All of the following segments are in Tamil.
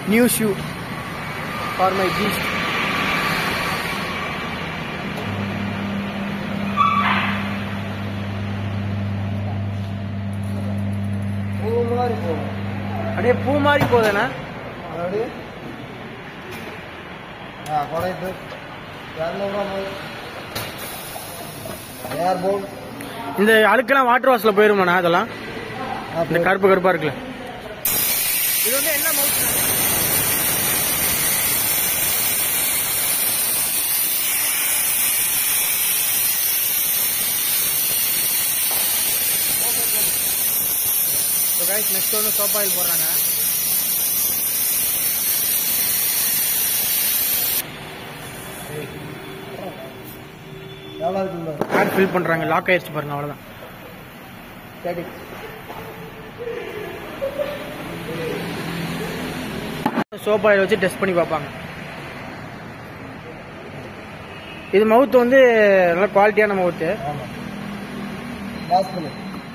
New shoe for my beast பூ மாதிரி போகும் அப்படியே பூ மாதிரி போகுதுண்ணா அதாவது ஆ குறையுது இரநூறுவா போய் ஏர் போல் இந்த அழுக்கெல்லாம் வாட்டர் வாஷ்ல போயிருமாண்ணா அதெல்லாம் இந்த கருப்பு கருப்பா இருக்குல்ல இது வந்து என்ன மவுத் நெக்ஸ்ட் வந்து சோப் ஆயில் போடுறாங்க எவ்வளோ இருக்குங்க ஆட் ஃபில் பண்றாங்க லாக் ஆயிடுச்சு பாருங்க அவ்வளவுதான் சரி சோப் ஆயில் வச்சு டெஸ்ட் பண்ணி பார்ப்பாங்க இது மவுத் வந்து நல்ல குவாலிட்டியான மவுத்து ஆமாம் பாஸ் பண்ணு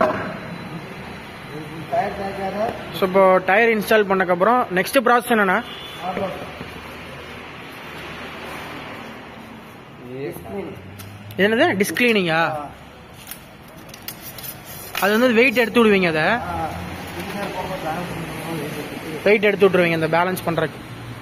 டயர் தேய்க்காத ஸோ இப்போ டயர் இன்ஸ்டால் பண்ணக்கப்புறம் நெக்ஸ்ட் ப்ராசஸ் என்னன்னா ஆமாம் இது என்னது டிஸ்க் கிளீனிங்கா அது வந்து வெயிட் எடுத்து விடுவீங்க அதை வெயிட் எடுத்து விட்ருவீங்க இந்த பேலன்ஸ் பண்ணுறதுக்கு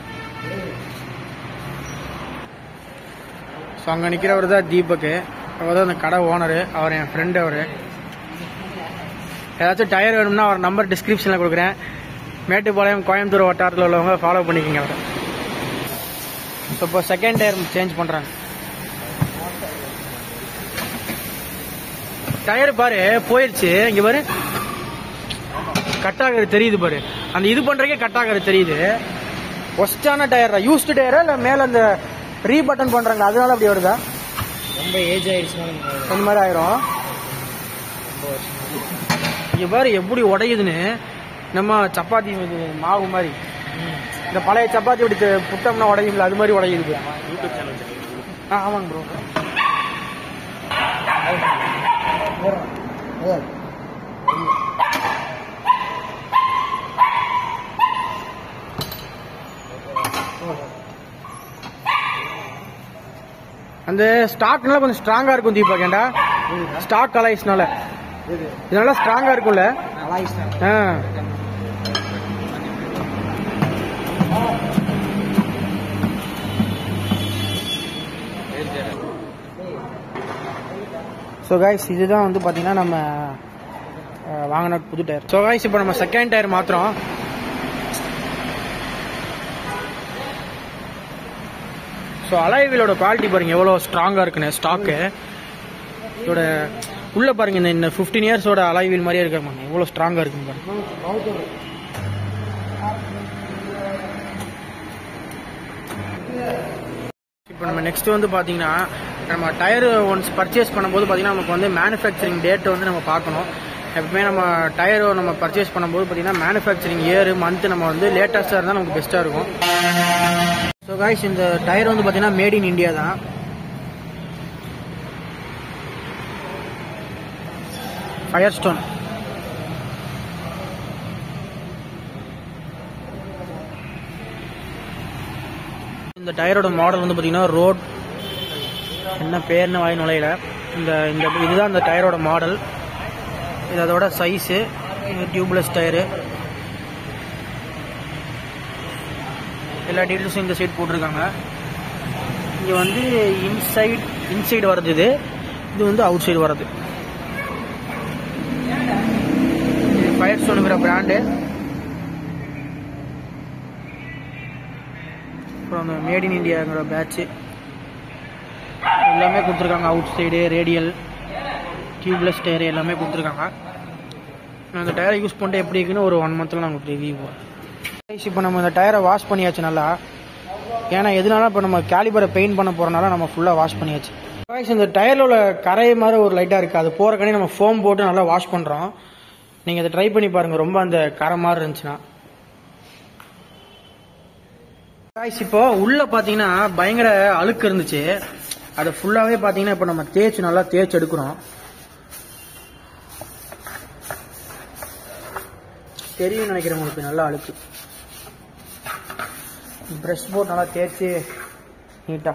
ஸோ அங்கே நிற்கிறவர் தான் தீபக்கு அவர் தான் அந்த கடை ஓனரு அவர் என் ஃப்ரெண்டு அவர் ஏதாச்சும் டயர் வேணும்னா அவர் நம்பர் டிஸ்கிரிப்ஷனில் கொடுக்குறேன் மேட்டுப்பாளையம் கோயம்புத்தூர் வட்டாரத்தில் உள்ளவங்க ஃபாலோ பண்ணிக்கோங்க அவரை ஸோ இப்போ செகண்ட் டயர் சேஞ்ச் பண்ணுறாங்க டயர் பாரு போயிருச்சு இங்க பாரு கட் ஆகிறது தெரியுது பாரு அந்த இது பண்றதுக்கே கட் ஆகிறது தெரியுது ஒஸ்டான டயர் யூஸ்டு டயரா இல்ல மேல அந்த ரீ பட்டன் பண்றாங்க அதனால அப்படி வருதா ரொம்ப ஏஜ் ஆயிடுச்சுன்னா அந்த மாதிரி ஆயிரும் இங்க பாரு எப்படி உடையுதுன்னு நம்ம சப்பாத்தி இது மாவு மாதிரி இந்த பழைய சப்பாத்தி இப்படி த- புட்டோம்னா உடையும்ல அது மாதிரி உடையுது யூடியூப் சேனல் ஆ ஆமாங்க ப்ரோ அந்த ஸ்டாக்னால கொஞ்சம் ஸ்ட்ராங்கா இருக்கும் தீபா கேண்டா ஸ்டாக் அலைஸ்னால இதனால ஸ்ட்ராங்கா இருக்கும்ல ஆ ஸோ கைஸ் இதுதான் வந்து பார்த்தீங்கன்னா நம்ம அஹ், வாங்கின புது டயர் ஸோ கைஸ் இப்போ நம்ம செகண்ட் டயர் மாத்திரம் ஸோ அலைவீலோட குவாலிட்டி பாருங்க எவ்வளோ ஸ்ட்ராங்காக இருக்குன்னு ஸ்டாக்கு இதோட உள்ள பாருங்க இந்த இந்த ஃபிஃப்டீன் இயர்ஸோட அலைவீல் மாதிரியே இருக்க பாருங்க எவ்வளோ ஸ்ட்ராங்காக இருக்குன்னு பாருங்க இப்போ நம்ம நெக்ஸ்ட் வந்து பார்த்தீங்கன்னா நம்ம டயர் ஒன்ஸ் பர்ச்சேஸ் பண்ணும்போது பார்த்தீங்கன்னா நமக்கு வந்து மேனுஃபேக்சரிங் டேட் வந்து நம்ம பார்க்கணும் எப்பவுமே நம்ம டயர் நம்ம பர்ச்சேஸ் பண்ணும்போது பார்த்தீங்கன்னா மேனுஃபேக்சரிங் இயர் மந்த் நம்ம வந்து லேட்டஸ்ட்டாக இருந்தால் நமக்கு பெஸ்ட்டாக இருக்கும் ஸோ காய்ஸ் இந்த டயர் வந்து பார்த்தீங்கன்னா மேட் இன் இந்தியா தான் ஃபயர் ஸ்டோன் இந்த டயரோட மாடல் வந்து பார்த்தீங்கன்னா ரோட் என்ன பேர்னு வாய் நுழையில இந்த இந்த இதுதான் இந்த டயரோட மாடல் இது அதோட சைஸு இது டியூப்லெஸ் டயரு எல்லா டீட்டெயில்ஸும் இந்த சைடு போட்டிருக்காங்க இங்கே வந்து இன்சைட் இன்சைடு வர்றது இது இது வந்து அவுட் சைடு வர்றது இது ஃபயர் ஸ்டோனுங்கிற பிராண்டு அப்புறம் அந்த மேட் இன் இந்தியாங்கிற பேட்ச்சு எல்லாமே கொடுத்துருக்காங்க outside radial tubeless tyre எல்லாமே கொடுத்துருக்காங்க நான் அந்த டயரை யூஸ் பண்ணிட்டு எப்படி இருக்குன்னு ஒரு ஒன் மந்த்தில் நான் உங்களுக்கு ரிவ்யூ போகிறேன் இப்போ நம்ம இந்த டயரை வாஷ் பண்ணியாச்சு நல்லா ஏன்னா எதனால இப்போ நம்ம கேலிபரை பெயிண்ட் பண்ண போகிறனால நம்ம ஃபுல்லாக வாஷ் பண்ணியாச்சு Guys, இந்த டயரில் உள்ள கரை மாதிரி ஒரு லைட்டாக இருக்குது அது போகிறக்கனே நம்ம ஃபோம் போட்டு நல்லா வாஷ் பண்ணுறோம் நீங்கள் அதை ட்ரை பண்ணி பாருங்கள் ரொம்ப அந்த கரை மாதிரி இருந்துச்சுன்னா காய்ஸ் இப்போ உள்ள பாத்தீங்கன்னா பயங்கர அழுக்கு இருந்துச்சு அதை ஃபுல்லாவே பாத்தீங்கன்னா இப்போ நம்ம தேய்ச்சி நல்லா தேய்ச்சி எடுக்கிறோம் தெரியும் நினைக்கிறேன் உங்களுக்கு நல்லா அழுக்கு ப்ரெஷ் போட்டு நல்லா தேய்ச்சி நீட்டாக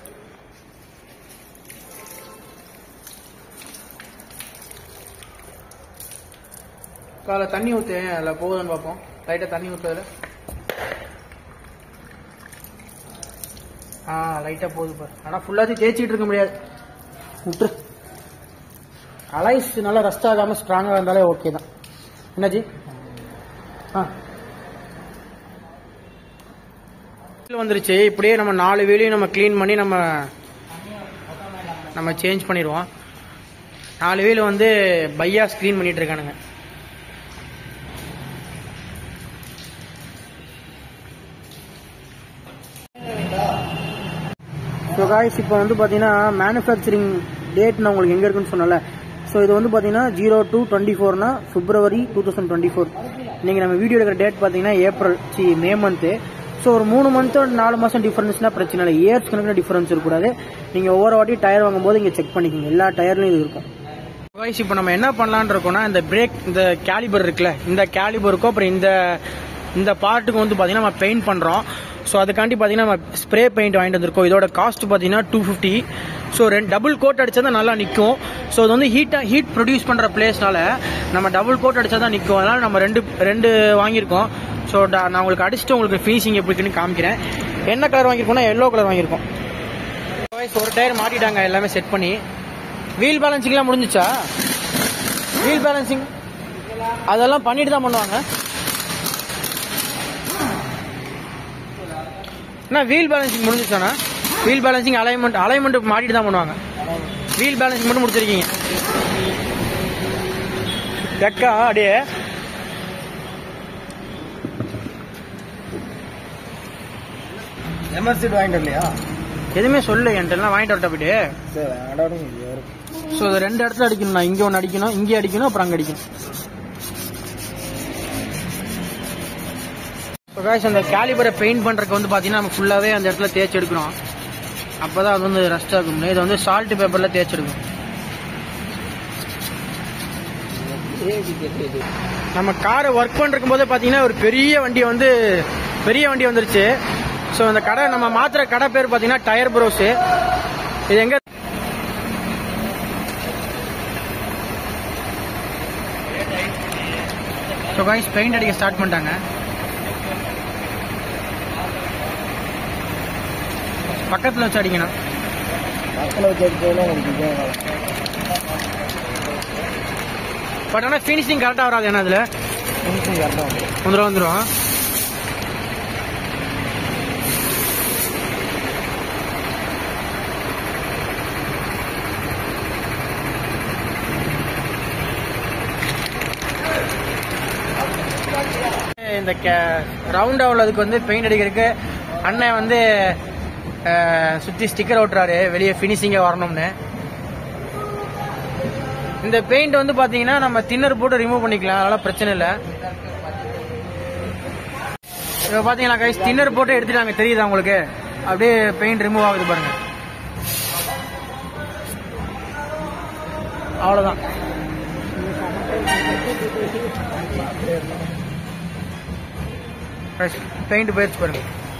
அதில் தண்ணி ஊற்று அதில் போகுதுன்னு பார்ப்போம் லைட்டாக தண்ணி ஊற்றுறதுல ஆ லைட்டாக போகுது பாரு ஆனால் ஃபுல்லாத்தையும் தேய்ச்சிட்டு இருக்க முடியாது விட்டுரு அலைஸ் நல்லா ரஸ்ட் ஆகாமல் ஸ்ட்ராங்காக இருந்தாலே ஓகே தான் என்னாச்சு ஆ வீல் வந்துருச்சு இப்படியே நம்ம நாலு வீலையும் நம்ம க்ளீன் பண்ணி நம்ம நம்ம சேஞ்ச் பண்ணிடுவோம் நாலு வீல் வந்து பையாஸ் க்ளீன் பண்ணிட்டு இருக்கானுங்க ஸோ காய்ஸ் இப்போ வந்து பார்த்தீங்கன்னா மேனுஃபேக்சரிங் டேட் நான் உங்களுக்கு எங்கே இருக்குன்னு சொன்னல ஸோ இது வந்து பார்த்தீங்கன்னா ஜீரோ டூ டுவெண்ட்டி ஃபோர்னா February two thousand twenty four நீங்கள் நம்ம வீடியோ எடுக்கிற டேட் பார்த்தீங்கன்னா ஏப்ரல் சி மே மந்த்து ஸோ ஒரு மூணு மந்த்தோ நாலு மாதம் டிஃபரன்ஸ்னா பிரச்சனை இல்லை இயர்ஸ் கணக்கில் டிஃபரன்ஸ் இருக்கக்கூடாது நீங்கள் ஒவ்வொரு வாட்டி டயர் வாங்கும்போது இங்கே செக் பண்ணிக்கோங்க எல்லா டயர்லையும் இது இருக்கும் காய்ஸ் இப்போ நம்ம என்ன பண்ணலான்னு இருக்கோம்னா இந்த பிரேக் இந்த கேலிபர் இருக்குல்ல இந்த கேலிபருக்கும் அப்புறம் இந்த இந்த பார்ட்டுக்கு வந்து பார்த்தீங்கன்னா நம்ம பெயிண்ட் பண்ணுறோம் ஸோ அதுக்காண்டி பார்த்தீங்கன்னா நம்ம ஸ்ப்ரே பெயிண்ட் வாங்கிட்டு வந்திருக்கோம் இதோட காஸ்ட் பார்த்தீங்கன்னா டூ ஃபிஃப்டி ஸோ ரெண்டு டபுள் கோட் அடிச்சா தான் நல்லா நிற்கும் ஸோ இது வந்து ஹீட்டாக ஹீட் ப்ரொடியூஸ் பண்ணுற பிளேஸ்னால நம்ம டபுள் கோட் அடிச்சா தான் நிற்கும் அதனால நம்ம ரெண்டு ரெண்டு வாங்கியிருக்கோம் ஸோ நான் உங்களுக்கு அடிச்சுட்டு உங்களுக்கு ஃபினிஷிங் எப்படி இருக்குன்னு காமிக்கிறேன் என்ன கலர் வாங்கியிருக்கோம்னா எல்லோ கலர் வாங்கியிருக்கோம் Guys, ஒரு டயர் மாட்டிட்டாங்க எல்லாமே செட் பண்ணி வீல் பேலன்சிங்லாம் முடிஞ்சிச்சா வீல் பேலன்சிங் அதெல்லாம் பண்ணிட்டு தான் பண்ணுவாங்க அண்ணா வீல் பேலன்சிங் முடிஞ்சிச்சாண்ணா வீல் பேலன்சிங் அலைன்மெண்ட் அலைன்மெண்ட் மாட்டிட்டு தான் பண்ணுவாங்க வீல் பேலன்சிங் மட்டும் முடிச்சிருக்கீங்க எக்கா அப்படியே எம்எஸ்சி வாங்கிட்டு இல்லையா எதுவுமே சொல்லு என்கிட்ட வாங்கிட்டு வரட்ட போயிட்டு சரி அடோட ஸோ இது ரெண்டு இடத்துல அடிக்கணும் நான் இங்கே ஒன்று அடிக்கணும் இங்கே அடிக்கணும் அப்புறம் அங்கே அடிக்கணும் இப்போ காய்ஸ் அந்த கேலிபரை பெயிண்ட் பண்ணுறதுக்கு வந்து பார்த்தீங்கன்னா நம்ம ஃபுல்லாகவே அந்த இடத்துல தேய்ச்சி எடுக்கணும் அப்போ தான் அது வந்து ரஸ்ட் ஆகும் இது வந்து சால்ட் பேப்பரில் தேய்ச்சி எடுக்கணும் நம்ம காரை ஒர்க் பண்ணிருக்கும் போதே பார்த்தீங்கன்னா ஒரு பெரிய வண்டி வந்து பெரிய வண்டி வந்துருச்சு ஸோ அந்த கடை நம்ம மாத்திர கடை பேர் பார்த்தீங்கன்னா டயர் ப்ரோஸு இது எங்க ஸோ காய்ஸ் பெயிண்ட் அடிக்க ஸ்டார்ட் பண்ணிட்டாங்க பக்கத்தில் வச்சு அடிக்கணும் மக்களை வச்சு அடிச்சதுலாம் உங்களுக்கு விஜயம் வேலை. பட் ஆனால் ஃபினிஷிங் கரெக்டாக வராது ஏன்னா அதில் finishing correct ஆ வந்துரும். வந்துடும் வந்துடும் இந்த ரவுண்ட் உள்ளதுக்கு வந்து பெயிண்ட் அடிக்கிறதுக்கு அண்ணன் வந்து அஹ், சுத்தி ஸ்டிக்கர் ஓட்டுறாரு வெளியே ஃபினிஷிங்கா வரணும்னு இந்த பெயிண்ட் வந்து பாத்தீங்கன்னா நம்ம தின்னர் போட்டு ரிமூவ் பண்ணிக்கலாம் அதனால பிரச்சனை இல்லை இப்போ பாத்தீங்களா கைஸ் தின்னர் போட்டு எடுத்துட்டாங்க தெரியுதா உங்களுக்கு அப்படியே பெயிண்ட் ரிமூவ் ஆகுது பாருங்க அவ்வளோதான் பெயிண்ட் போயிடுச்சு பாருங்க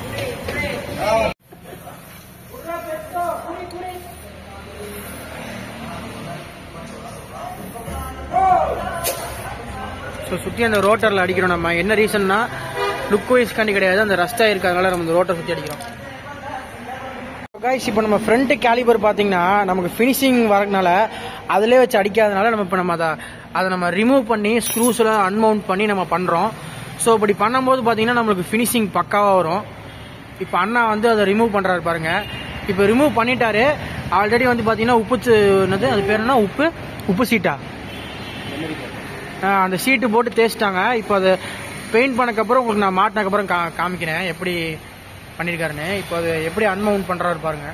ஸோ சுற்றி அந்த ரோட்டரில் அடிக்கிறோம் நம்ம என்ன ரீசன்னா லுக் வைஸ் காண்டி கிடையாது அந்த ரஸ்டாக இருக்கிறதுனால நம்ம இந்த ரோட்டை சுற்றி அடிக்கிறோம் கைஸ் இப்போ நம்ம ஃப்ரண்ட் கேலிபர் பார்த்தீங்கன்னா நமக்கு ஃபினிஷிங் வரதுனால அதிலே வச்சு அடிக்காதனால நம்ம இப்போ நம்ம அதை அதை நம்ம ரிமூவ் பண்ணி ஸ்க்ரூஸ் எல்லாம் அன்மவுண்ட் பண்ணி நம்ம பண்ணுறோம் ஸோ இப்படி பண்ணும்போது பார்த்தீங்கன்னா நம்மளுக்கு ஃபினிஷிங் பக்காவாக வரும் இப்போ அண்ணா வந்து அதை ரிமூவ் பண்ணுறாரு பாருங்க இப்போ ரிமூவ் பண்ணிட்டாரு ஆல்ரெடி வந்து பார்த்தீங்கன்னா உப்பு சு- என்னது அது பேர் என்ன உப்பு உப்பு சீட்டா ஆ, அந்த சீட்டு போட்டு தேய்ச்சிட்டாங்க இப்போ அது பெயிண்ட் பண்ணக்கப்புறம் உங்களுக்கு நான் மாட்டினக்கப்புறம் கா காமிக்கிறேன் எப்படி பண்ணியிருக்காருன்னு இப்போ அது எப்படி அன்மவுண்ட் பண்ணுறாரு பாருங்க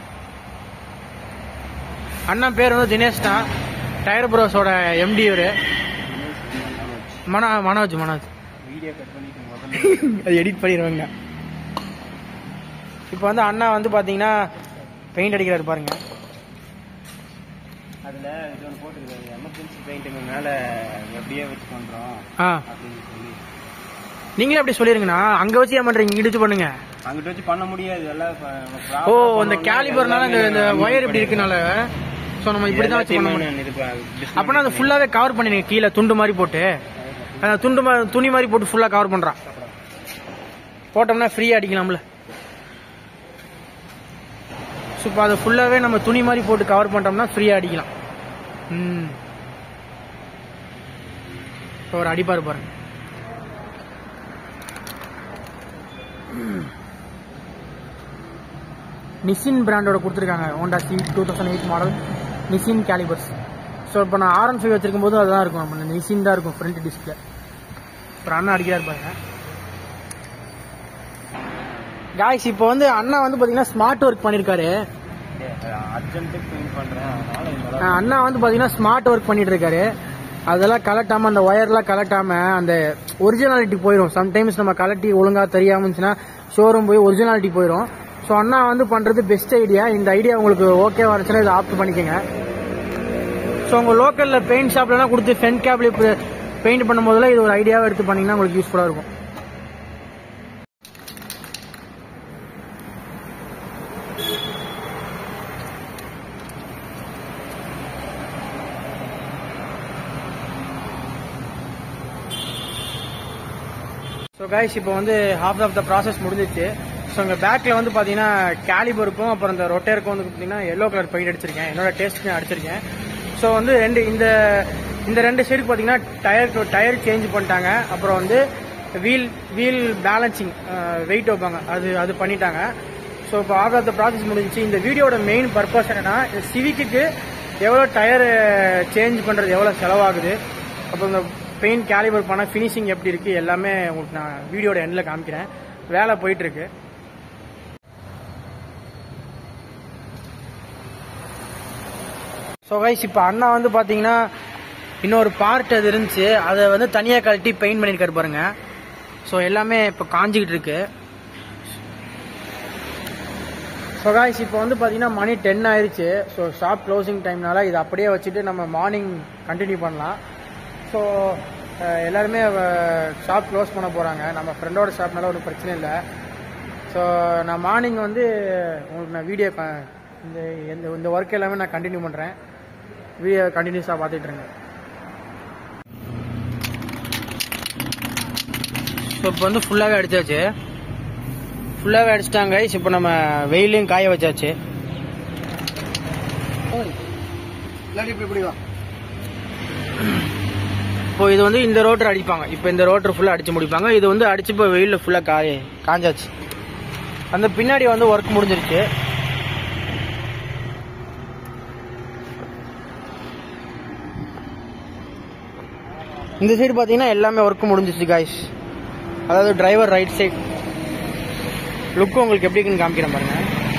அண்ணன் பேர் வந்து தினேஷ் தான் டயர் ப்ரோஸோட எம்டி இவரு மனோ மனோஜ் மனோஜ் வீடியோ கட் பண்ணிட்டு முதல்ல அது எடிட் பண்ணிடுவாங்க இப்போ வந்து அண்ணா வந்து பார்த்தீங்கன்னா பெயிண்ட் அடிக்கிறாரு பாருங்க அதுல இது ஒன்று போட்டுருக்காங்க எமர்ஜென்சி பெயிண்ட்டுங்க மேல எப்படியே வச்சு பண்றோம் ஆ அப்படின்னு சொல்லி நீங்களே அப்படி சொல்லிருங்கண்ணா அங்கே வச்சு ஏன் பண்ணுறீங்க இடிச்சு பண்ணுங்க அங்கிட்ட வச்சு பண்ண முடியாது எல்லாம் இப்ப நம்ம proper ஓ ஆ அந்த பண்ணோம்னா கேலிபர்னால இந்த இந்த எல்லாமே ஒயர் இப்படி இருக்கனால ஸோ நம்ம இப்படி தான் வச்சு பண்ண எல்லாத்தையுமே முடியும் நான் இது ப- அப்படின்னா அது ஃபுல்லாவே கவர் பண்ணிடுங்க கீழே துண்டு மாதிரி போட்டு அந்த துண்டு மா- துணி மாதிரி போட்டு ஃபுல்லா கவர் பண்றான் போட்டோம்னா ஃப்ரீயா அடிக்கலாம்ல ஸோ இப்போ அதை ஃபுல்லாவே நம்ம துணி மாதிரி போட்டு கவர் பண்ணிட்டோம்னா ஃப்ரீயா அடிக்கலாம் ம் இப்போ ஒரு அடிப்பாரு பாருங்க நிசின் பிராண்டோட கொடுத்துருக்காங்க Honda C two thousand eight model Nissin calipers so இப்போ நான் ஆர் ஒன் ஃபைவ் வச்சிருக்கும் போது அதுதான் இருக்கும் நம்ம நிசின் தான் இருக்கும் ஃப்ரண்ட் டிஸ்பிளே அப்புறம் அண்ணா அடிக்கிறார் பாருங்க காய்ஸ் இப்போ வந்து அண்ணா வந்து பார்த்தீங்கன்னா ஸ்மார்ட் ஒர்க் பண்ணியிருக்காரு அர்ஜென்ட்டுக்கு பெயிண்ட் பண்றேன் அதனால இந்த அளவுக்கு அஹ் அண்ணா வந்து பார்த்தீங்கன்னா ஸ்மார்ட் ஒர்க் பண்ணிட்டு இருக்காரு அதெல்லாம் கலட்டாம அந்த ஒயர்லாம் கலட்டாம அந்த ஒரிஜினாலிட்டி போயிடும் சம்டைம்ஸ் நம்ம கலட்டி ஒழுங்கா தெரியாம இருந்துச்சுன்னா ஷோரூம் போய் ஒரிஜினாலிட்டி போயிடும் ஸோ அண்ணா வந்து பண்றது பெஸ்ட் ஐடியா இந்த ஐடியா உங்களுக்கு ஓகே வந்துச்சுன்னா இதை ஆப்ட் பண்ணிக்கோங்க ஸோ உங்க லோக்கல்ல பெயிண்ட் ஷாப்லாம் கொடுத்து ஃப்ரண்ட் கேப்ல பெயிண்ட் பண்ணும் போதெல்லாம் இது ஒரு ஐடியாவை எடுத்து பண்ணீங்கன்னா உங்களுக்கு யூஸ்ஃபுல்லா இருக்கும் ஸோ கைஸ் இப்போ வந்து ஹாஃப் ஆஃப் த ப்ராசஸ் முடிஞ்சிச்சு ஸோ உங்கள் பேக்கில் வந்து பார்த்தீங்கன்னா கேலிபருக்கும் அப்புறம் இந்த ரொட்டேருக்கும் வந்து பார்த்தீங்கன்னா எல்லோ கலர் பெயிண்ட் அடிச்சிருக்கேன் என்னோட டேஸ்ட்டுக்கு அடிச்சிருக்கேன் ஸோ வந்து ரெண்டு இந்த இந்த ரெண்டு சைடு பார்த்தீங்கன்னா டயர் டயர் சேஞ்ச் பண்ணிட்டாங்க அப்புறம் வந்து வீல் வீல் பேலன்சிங் வெயிட் வைப்பாங்க அது அது பண்ணிட்டாங்க ஸோ இப்போ ஆஃப் ஆஃப் த ப்ராசஸ் முடிஞ்சிச்சு இந்த வீடியோட மெயின் பர்பஸ் என்னன்னா சிவிக்கு எவ்வளோ டயர் சேஞ்ச் பண்ணுறது எவ்வளோ செலவாகுது அப்புறம் இந்த பெயிண்ட் கேலிபர் பண்ண ஃபினிஷிங் எப்படி இருக்கு எல்லாமே உங்களுக்கு நான் வீடியோட எண்டில் காமிக்கிறேன் வேலை போயிட்டு இருக்கு ஸோ கைஸ் இப்போ அண்ணா வந்து பார்த்தீங்கன்னா இன்னொரு பார்ட் அது இருந்துச்சு அதை வந்து தனியாக கழட்டி பெயிண்ட் பண்ணியிருக்காரு பாருங்க ஸோ எல்லாமே இப்போ காஞ்சிக்கிட்டு இருக்கு ஸோ காய்ஸ் இப்போ வந்து பார்த்தீங்கன்னா மணி டென் ஆயிருச்சு ஸோ ஷாப் க்ளோசிங் டைம்னால இது அப்படியே வச்சுட்டு நம்ம மார்னிங் கண்டினியூ பண்ணலாம் ஸோ எல்லாருமே ஷாப் க்ளோஸ் பண்ண போகிறாங்க நம்ம ஃப்ரெண்டோட ஷாப்னால ஒன்றும் பிரச்சனை இல்லை ஸோ நான் மார்னிங் வந்து உங்களுக்கு நான் வீடியோ இந்த இந்த இந்த ஒர்க் எல்லாமே நான் கண்டினியூ பண்ணுறேன் வீடியோ கண்டினியூஸாக பார்த்துட்டு இருங்க ஸோ இப்போ வந்து ஃபுல்லாகவே அடிச்சாச்சு ஃபுல்லாகவே அடிச்சிட்டாங்க இப்போ நம்ம வெயிலையும் காய வச்சாச்சு இப்போ இது வந்து இந்த ரோட்டர் அடிப்பாங்க இப்போ இந்த ரோட்டர் ஃபுல்லாக அடிச்சு முடிப்பாங்க இது வந்து அடிச்சு இப்போ வெயிலில் ஃபுல்லாக காய காஞ்சாச்சு அந்த பின்னாடி வந்து ஒர்க் முடிஞ்சிருச்சு இந்த சைடு பார்த்தீங்கன்னா எல்லாமே ஒர்க் முடிஞ்சிச்சு காய்ஸ் அதாவது டிரைவர் ரைட் சைடு லுக் உங்களுக்கு எப்படி இருக்குன்னு காமிக்கிறேன் பாருங்க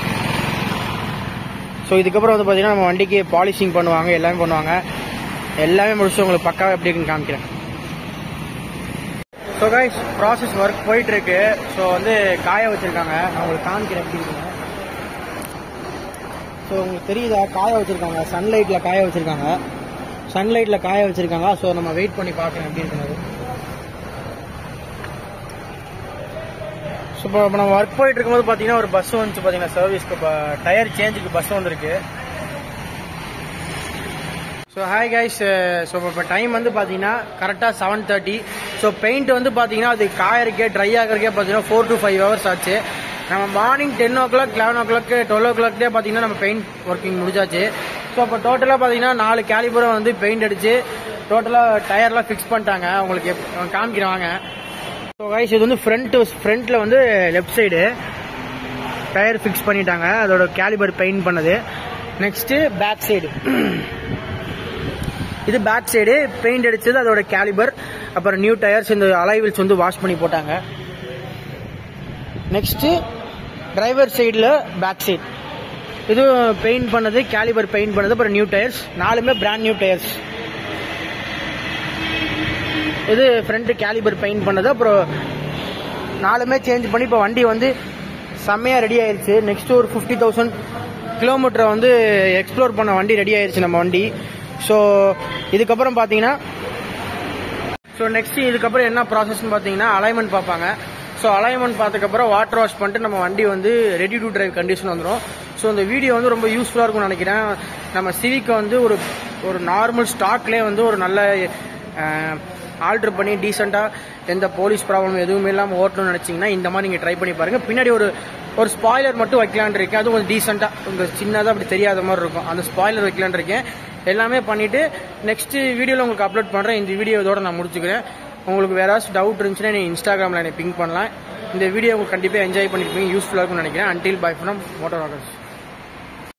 ஸோ இதுக்கப்புறம் வந்து பார்த்தீங்கன்னா நம்ம வண்டிக்கு பாலிஷிங் பண்ணுவாங்க எல்லாமே பண்ணுவாங்க எல்லாமே முடிச்சு உங்களுக்கு பக்காவாக எப்படி இருக்குன்னு காமிக்கிறேன் ஸோ கைஸ் ப்ராசஸ் ஒர்க் போயிட்டு இருக்கு ஸோ வந்து காய வச்சிருக்காங்க நான் உங்களுக்கு காமிக்கிறேன் எப்படி இருக்குன்னு ஸோ உங்களுக்கு தெரியுதா காய வச்சிருக்காங்க சன்லைட்ல காய வச்சிருக்காங்க சன்லைட்ல காய வச்சிருக்காங்க ஸோ நம்ம வெயிட் பண்ணி பார்க்கலாம் எப்படி இருக்குன்னு ஸோ இப்போ நம்ம ஒர்க் போயிட்டு இருக்கும்போது பார்த்தீங்கன்னா ஒரு பஸ் வந்துச்சு பார்த்தீங்கன்னா சர்வீஸ்க்கு இப்போ டயர் சேஞ்சுக்கு பஸ் வந்திருக்கு ஸோ ஹாய் கைஸ் ஸோ இப்போ டைம் வந்து பார்த்தீங்கன்னா கரெக்டாக செவன் தேர்ட்டி ஸோ பெயிண்ட் வந்து பார்த்தீங்கன்னா அது காயறக்கே ட்ரை ஆகிறக்கே பார்த்தீங்கன்னா ஃபோர் டு ஃபைவ் ஹவர்ஸ் ஆச்சு நம்ம morning ten o'clock eleven o'clock twelve ஓ கிளாக்லேயே பார்த்தீங்கன்னா நம்ம பெயிண்ட் ஒர்க்கிங் முடிஞ்சாச்சு ஸோ இப்போ டோட்டலாக பார்த்தீங்கன்னா நாலு கேலிபுரம் வந்து பெயிண்ட் அடிச்சு டோட்டலாக டயர்லாம் ஃபிக்ஸ் பண்ணிட்டாங்க உங்களுக்கு எப்- காமிக்கிறேன் வாங்க ஸோ கைஸ் இது வந்து ஃப்ரண்ட் ஃப்ரண்ட்டில் வந்து லெஃப்ட் சைடு டயர் ஃபிக்ஸ் பண்ணிட்டாங்க அதோட கேலிபர் பெயிண்ட் பண்ணது நெக்ஸ்ட்டு பேக் சைடு இது பேக் சைடு பெயிண்ட் அடிச்சது அதோட கேலிபர் அப்புறம் நியூ டயர்ஸ் இந்த அலைவில்ஸ் வந்து வாஷ் பண்ணி போட்டாங்க நெக்ஸ்ட் டிரைவர் சைடில் பேக் சைடு இது பெயிண்ட் பண்ணது கேலிபர் பெயிண்ட் பண்ணது அப்புறம் நியூ டயர்ஸ் நாலுமே பிராண்ட் நியூ டயர்ஸ் இது ஃப்ரண்ட் கேலிபர் பெயிண்ட் பண்ணது அப்புறம் நாலுமே சேஞ்ச் பண்ணி இப்போ வண்டி வந்து செம்மையாக ரெடி ஆயிருச்சு நெக்ஸ்ட் ஒரு ஃபிஃப்டி தௌசண்ட் கிலோமீட்டரை வந்து எக்ஸ்ப்ளோர் பண்ண வண்டி ரெடி ஆயிருச்சு நம்ம வண்டி ஸோ இதுக்கப்புறம் பார்த்தீங்கன்னா ஸோ நெக்ஸ்ட் இதுக்கப்புறம் என்ன ப்ராசஸ்னு பார்த்தீங்கன்னா அலைன்மெண்ட் பார்ப்பாங்க ஸோ அலைன்மெண்ட் பார்த்ததுக்கப்புறம் வாட்டர் வாஷ் பண்ணிட்டு நம்ம வண்டி வந்து ரெடி டு டிரைவ் கண்டிஷன் வந்துடும் ஸோ இந்த வீடியோ வந்து ரொம்ப யூஸ்ஃபுல்லாக இருக்கும்னு நினைக்கிறேன் நம்ம சிவிக்கை வந்து ஒரு ஒரு நார்மல் ஸ்டாக்லேயே வந்து ஒரு நல்ல ஆல்ட்ரு பண்ணி டீசெண்டாக எந்த போலீஸ் ப்ராப்ளம் எதுவுமே இல்லாமல் ஓட்டணும்னு நினச்சிங்கன்னா இந்த மாதிரி நீங்கள் ட்ரை பண்ணி பாருங்கள் பின்னாடி ஒரு ஒரு ஸ்பாய்லர் மட்டும் வைக்கலான் இருக்கேன் அதுவும் கொஞ்சம் டீசெண்டாக உங்கள் சின்னதாக அப்படி தெரியாத மாதிரி இருக்கும் அந்த ஸ்பாய்லர் வைக்கலான் இருக்கேன் எல்லாமே பண்ணிவிட்டு நெக்ஸ்ட் வீடியோவில் உங்களுக்கு அப்லோட் பண்ணுறேன் இந்த வீடியோ இதோட நான் முடிச்சுக்கிறேன் உங்களுக்கு வேறு ஏதாச்சும் டவுட் இருந்துச்சுன்னா நீங்கள் இன்ஸ்டாகிராமில் என்னை பிங்க் பண்ணலாம் இந்த வீடியோ உங்களுக்கு கண்டிப்பாக என்ஜாய் பண்ணியிருப்பீங்க யூஸ்ஃபுல்லாக இருக்கும்னு நினைக்கிறேன் until bye from motor orders